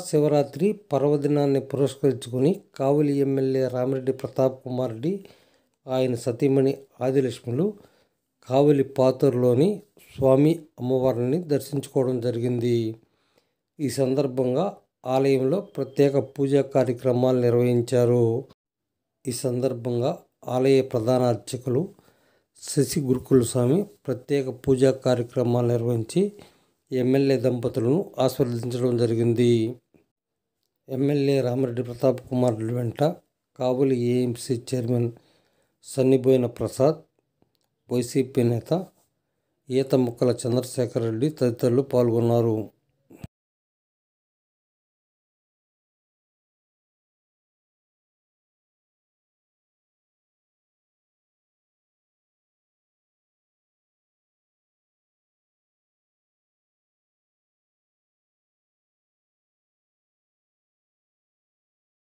మహాశివరాత్రి పర్వదినాన్ని పురస్కరించుకుని కావలి ఎమ్మెల్యే రామిరెడ్డి ప్రతాప్ కుమార్ రెడ్డి ఆయన సతీమణి ఆదిలక్ష్ములు కావలి పాతూరులోని స్వామి అమ్మవారిని దర్శించుకోవడం జరిగింది ఈ సందర్భంగా ఆలయంలో ప్రత్యేక పూజా కార్యక్రమాలు నిర్వహించారు ఈ సందర్భంగా ఆలయ ప్రధాన అర్చకులు శశి గురుకుల స్వామి ప్రత్యేక పూజా కార్యక్రమాలు నిర్వహించి ఎమ్మెల్యే దంపతులను ఆశీర్వదించడం జరిగింది ఎమ్మెల్యే రామిరెడ్డి ప్రతాప్ కుమార్ రెడ్డి వెంట కాబూలి AMC chairman Sanniboina Prasad YCP నేత ఈత ముక్కల చంద్రశేఖర్ రెడ్డి తదితరులు పాల్గొన్నారు